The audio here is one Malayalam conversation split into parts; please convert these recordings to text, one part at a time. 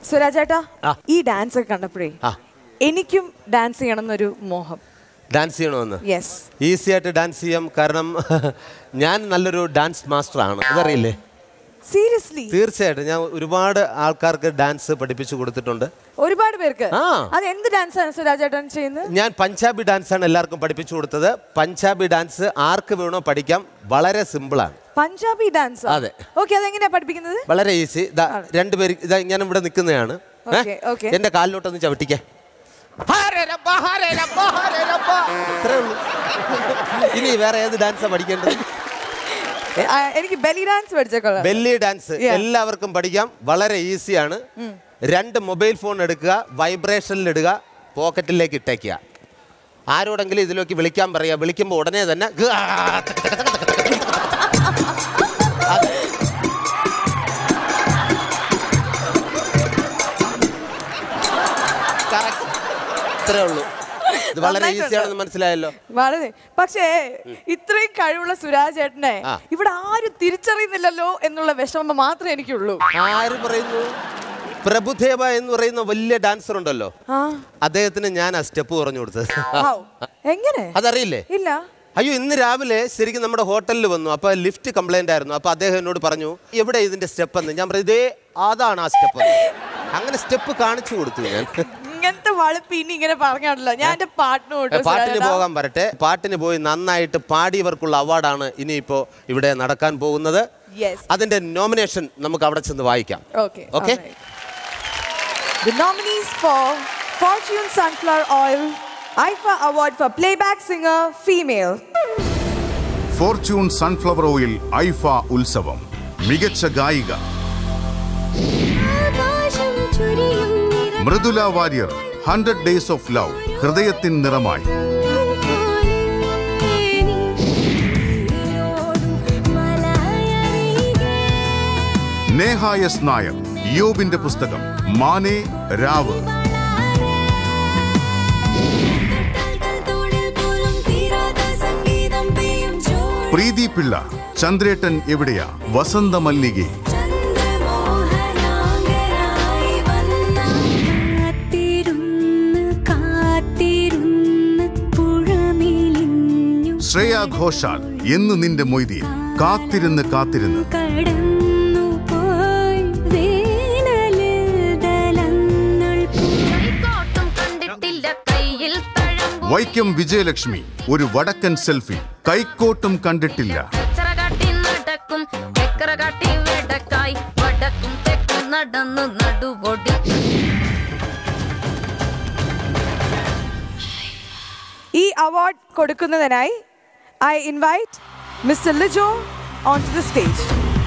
സുരാജേട്ടാ ആ. ഈ ഡാൻസ് ഒക്കെ കണ്ടപ്പോഴേ ആ. എനിക്കും ഡാൻസ് ചെയ്യണം എന്നൊരു മോഹം ഡാൻസ് ചെയ്യണമെന്ന് യെസ് ഈസി ആയിട്ട് ഡാൻസ് ചെയ്യാം കാരണം ഞാൻ നല്ലൊരു ഡാൻസ് മാസ്റ്റർ ആണ് അതറിയില്ലേ സീരിയസ്ലി തീർച്ചയായിട്ടും ഞാൻ ഒരുപാട് ആൾക്കാർക്ക് ഡാൻസ് പഠിപ്പിച്ചു കൊടുത്തിട്ടുണ്ട് ഒരുപാട് പേർക്ക് ആ. അത് എന്ത് ഡാൻസ് ആണ് സുരാജേട്ടൻ ചെയ്യുന്നത് ഞാൻ പഞ്ചാബി ഡാൻസ് ആണ് എല്ലാവർക്കും പഠിപ്പിച്ചു കൊടുത്തത് പഞ്ചാബി ഡാൻസ് ആർക്ക് വേണോ പഠിക്കാം വളരെ സിമ്പിളാണ് പഞ്ചാബി ഡാൻസ് അതെ. ഓക്കെ അതെങ്ങനെയാ പഠിപ്പിക്കുന്നത് വളരെ ഈസി ഇതാ രണ്ടുപേര് ഇതാ ഞാൻ ഇവിടെ നിൽക്കുന്നതാണ് ഏ? Okay, okay. എന്റെ കാലിലോട്ടൊന്ന് ചവിട്ടിക്കേ ഹാരേ രബ്ബ, ഹാരേ രബ്ബ, ഹാരേ രബ്ബ. ഇത്രേ ഉള്ളൂ ഇനി വേറെ ഏത് ഡാൻസാ പഠിക്കേണ്ടത് ആ, എനിക്ക് ബെലി ഡാൻസ് പഠിച്ചേക്കൊള്ളാം ബെല്ലി ഡാൻസ് Yeah. എല്ലാവർക്കും പഠിക്കാം വളരെ ഈസിയാണ് രണ്ട് മൊബൈൽ ഫോൺ എടുക്കുക വൈബ്രേഷനിൽ ഇടുക പോക്കറ്റിലേക്ക് ഇട്ടേക്കുക ആരോടെങ്കിലും ഇതിലേക്ക് വിളിക്കാൻ പറയുക വിളിക്കുമ്പോൾ ഉടനെ തന്നെ ഗ ആ തക തക തക തക തക. അത് Correct. ഇത്രേ ഉള്ളൂ ഇത് വളരെ നന്നായിട്ടുണ്ട്. ഈസിയാണെന്ന് മനസ്സിലായല്ലോ വളരെ പക്ഷേ ഇത്രയും കഴിവുള്ള സുരാജ് ചേട്ടനെ ആ. ഇവിടെ ആരും തിരിച്ചറിയുന്നില്ലല്ലോ എന്നുള്ള വിഷമം മാത്രമേ എനിക്കുള്ളൂ ആര് പറയുന്നു പ്രഭുദേവ എന്ന് പറയുന്ന വലിയ ഡാൻസർ ഉണ്ടല്ലോ ആ അദ്ദേഹത്തിന് ഞാൻ ആ സ്റ്റെപ്പ് പറഞ്ഞു കൊടുത്തത് ഔ. എങ്ങനെ അതറിയില്ലേ ഇല്ല അയ്യോ ഇന്ന് രാവിലെ ശരിക്കും നമ്മുടെ ഹോട്ടലിൽ വന്നു അപ്പോൾ ലിഫ്റ്റ് കംപ്ലൈന്റ് ആയിരുന്നു അപ്പോൾ അദ്ദേഹം എന്നോട് പറഞ്ഞു എവിടെ ഇതിന്റെ സ്റ്റെപ്പ് എന്ന് ഞാൻ പറഞ്ഞു ഇതേ അതാണ് ആ സ്റ്റെപ്പ് അങ്ങനെ സ്റ്റെപ്പ് കാണിച്ചു കൊടുത്തു ഞാൻ ഇങ്ങനത്തെ വളുപ്പ് ഇനി ഇങ്ങനെ പറഞ്ഞാണല്ലോ ഞാൻ എന്റെ പാട്ടിനോട്ട് പാട്ടിന് പോകാൻ വരട്ടെ പാട്ടിന് പോയി നന്നായിട്ട് പാടിയവർക്കുള്ള അവാർഡാണ് ഇനിയിപ്പോ ഇവിടെ നടക്കാൻ പോകുന്നത് യെസ് അതിന്റെ നോമിനേഷൻ നമുക്ക് അവിടെ ചെന്ന് വായിക്കാം okay Okay. The nominees for Fortune Sunflower Oil IFA Award for Playback Singer Female Fortune sunflower oil IIFA Utsavam മികച്ച ഗായിക ആകാശം ചുരിയും നിറം Mridula Warrier hundred days of love ഹൃദയത്തിൻ നിറമായി നേഹ എസ് നായർ യോബിന്റെ പുസ്തകം മാനേ രാവ് പ്രീതി പിള്ള ചന്ദ്രേട്ടൻ എവിടെയാ വസന്ത മല്ലികെ ശ്രേയ ഘോഷാൽ എന്ന് നിന്റെ മൊയ്തി കാത്തിരുന്ന് കാത്തിരുന്ന് കടന്നു പോയി വേനലിൽ ദലങ്ങൾ കൈക്കോട്ടും കണ്ടിട്ടില്ല കയ്യിൽ തഴമ്പു വൈക്കം വിജയലക്ഷ്മി ഒരു വടക്കൻ സെൽഫി കൈക്കോട്ടും കണ്ടിട്ടില്ല എച്ചറ കാട്ടി നടക്കും എക്കറ കാട്ടി വെടക്കായി വടക്കും തെക്കും നടന്നു നടുവൊടി ഈ അവാർഡ് കൊടുക്കുന്നതിനായി I invite mister Lijo on to the stage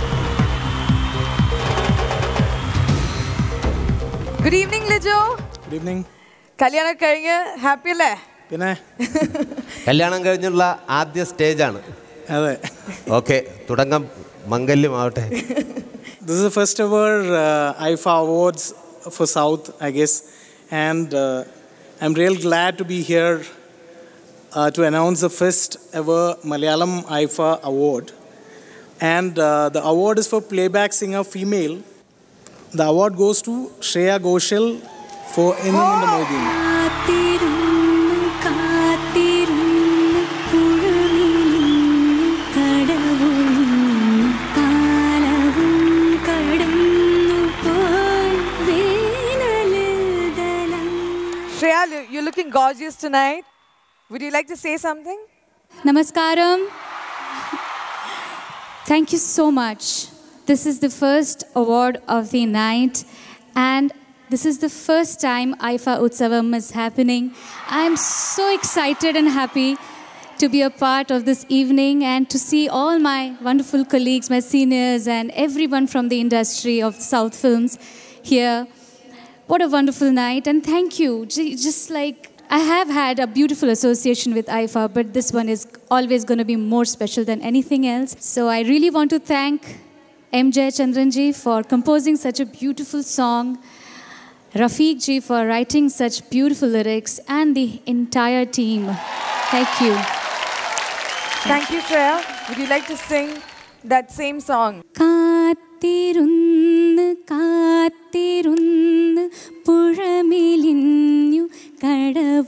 good evening Lijo good evening കല്യാണം കഴിഞ്ഞ് ഹാപ്പി അല്ലേ പിന്നെ കല്യാണം കഴിഞ്ഞുള്ള ആദ്യ സ്റ്റേജാണ് അതെ ഓക്കെ തുടങ്ങാം മംഗല്യമാവട്ടെ This is the first ever uh, IFA Awards for South, I guess. And uh, I'm real glad to be here uh, to announce the first ever Malayalam IFA Award. And uh, the award is for playback singer female. The award goes to Shreya Ghoshal for Innum in the Modi. കാത്തിരുന്ന് കാത്തിരുന്ന് പുഴമിലിഞ്ഞു കടവൊഴിഞ്ഞു കാലവും കടന്നു പോയി വേനലിൽ ദലങ്ങൾ Shreya, you- you're looking gorgeous tonight. Would you like to say something? Namaskaram. Thank you so much. This is the first award of the night, and this is the first time IFA Utsavam is happening. I'm so excited and happy to be a part of this evening and to see all my wonderful colleagues, my seniors, and everyone from the industry of South Films here. What a wonderful night, and thank you. J- Just like I have had a beautiful association with IFA, but this one is always going to be more special than anything else. So I really want to thank MJ Chandranji for composing such a beautiful song, Rafiq ji for writing such beautiful lyrics, and the entire team. Thank you. Thank you, Shreya. Would you like to sing that same song? കാത്തിരുന്ന് കാത്തിരുന്ന്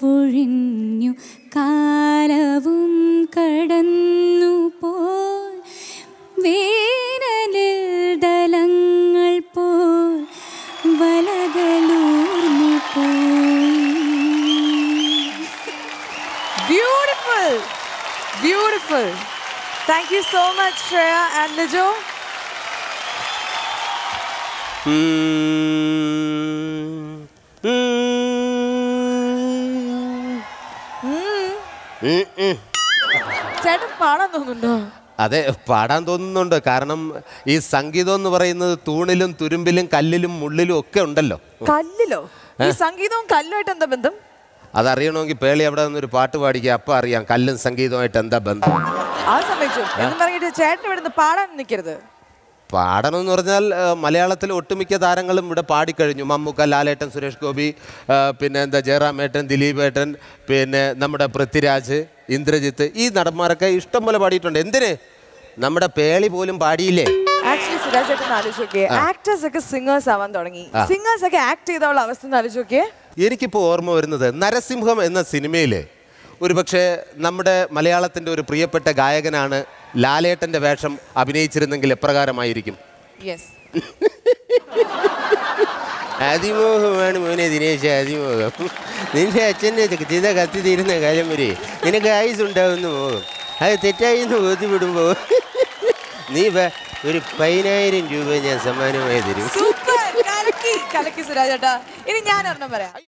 കാലമൊഴിഞ്ഞു കാലവും കടന്നു പോയി വേനലിൽ ദലങ്ങൾ പോൽ വലകളൂർന്നു പോയി Beautiful. Beautiful. Thank you so much, Shreya and Lijo. ഉം. ഉം. ഉം, ഉം. ചേട്ടൻ പാടാൻ തോന്നുന്നുണ്ടോ അതെ പാടാൻ തോന്നുന്നുണ്ട് കാരണം ഈ സംഗീതം എന്ന് പറയുന്നത് തൂണിലും തുരുമ്പിലും കല്ലിലും മുള്ളിലും ഒക്കെ ഉണ്ടല്ലോ കല്ലിലോ ഈ സംഗീതവും കല്ലുമായിട്ട് എന്താ ബന്ധം അതറിയണമെങ്കിൽ പേളി അവിടെ നിന്നൊരു പാട്ട് പാടിക്കുക അപ്പം അറിയാം കല്ലും സംഗീതവുമായിട്ട് എന്താ ബന്ധം ആ സമ്മതിച്ചു എന്ന് പറഞ്ഞിട്ട് ചേട്ടൻ ഇവിടെ നിന്ന് പാടാൻ നിൽക്കരുത് പാടണം എന്ന് പറഞ്ഞാൽ ആ, മലയാളത്തിലെ ഒട്ടുമിക്ക താരങ്ങളും ഇവിടെ പാടിക്കഴിഞ്ഞു മമ്മൂക്ക ലാലേട്ടൻ സുരേഷ് ഗോപി ആ, പിന്നെ എന്താ ജയറാമേട്ടൻ ദിലീപ് ഏട്ടൻ പിന്നെ നമ്മുടെ പൃഥ്വിരാജ് ഇന്ദ്രജിത്ത് ഈ നടന്മാരൊക്കെ ഇഷ്ടം പോലെ പാടിയിട്ടുണ്ട് എന്തിന് നമ്മുടെ പേളി പോലും പാടിയില്ലേ ആക്ച്വലി സുരാജ് ചേട്ടൻ ആലോചിച്ച് നോക്കിയേ ആക്ടേഴ്സ് ഒക്കെ സിംഗേഴ്സ് ആവാൻ തുടങ്ങി സിംഗേഴ്സ് ഒക്കെ ആക്ട് ചെയ്തുള്ള അവസ്ഥ ഒന്ന് ആലോചിച്ച് നോക്കിയേ എനിക്കിപ്പോൾ ഓർമ്മ വരുന്നത് നരസിംഹം എന്ന സിനിമയിൽ ഒരുപക്ഷെ നമ്മുടെ മലയാളത്തിൻ്റെ ഒരു പ്രിയപ്പെട്ട ഗായകനാണ് ലാലേട്ടൻ്റെ വേഷം അഭിനയിച്ചിരുന്നെങ്കിൽ എപ്രകാരമായിരിക്കും യെസ് അതിമോഹമാണ് മോനെ ദിനേശ് അതിമോഹം നിന്റെ അച്ഛൻ്റെ ചിത കത്തി തീരുന്ന കാലം വരെ നിനക്ക് ആയുസ് ഉണ്ടാവുന്ന മോഹം അത് തെറ്റായി എന്ന് ബോധ്യപ്പെടുമ്പോൾ നീ വേ ഒരു പതിനായിരം രൂപ ഞാൻ സമ്മാനമായി തരും സൂപ്പർ കലക്കി കലക്കി സുരാജ് ചേട്ടാ ഇനി ഞാൻ ഒരെണ്ണം പറയാം